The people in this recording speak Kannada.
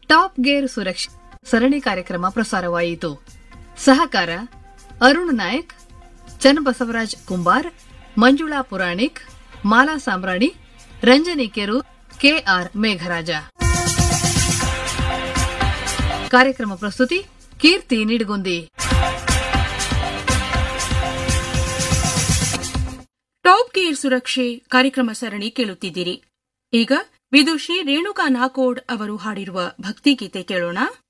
ಟಾಪ್ ಗೇರ್ ಸುರಕ್ಷೆ ಸರಣಿ ಕಾರ್ಯಕ್ರಮ ಪ್ರಸಾರವಾಯಿತು ಸಹಕಾರ ಅರುಣ್ ನಾಯಕ್ ಚನ್ನಬಸವರಾಜ್ ಕುಂಬಾರ್ ಮಂಜುಳಾ ಪುರಾಣಿಕ್ ಮಾಲಾ ಸಾಮ್ರಾಣಿ ರಂಜನಿ ಕೆರು ಕೆಆರ್ ಮೇಘರಾಜ ಕಾರ್ಯಕ್ರಮ ಪ್ರಸ್ತುತಿ ಕೀರ್ತಿ ನಿಡಗುಂದಿ ಟಾಪ್ ಗೇರ್ ಸುರಕ್ಷೆ ಕಾರ್ಯಕ್ರಮ ಸರಣಿ ಕೇಳುತ್ತಿದ್ದೀರಿ ಈಗ ವಿದುಷಿ ರೇಣುಕಾ ನಾಕೋಡ್ ಅವರು ಹಾಡಿರುವ ಭಕ್ತಿಗೀತೆ ಕೇಳೋಣ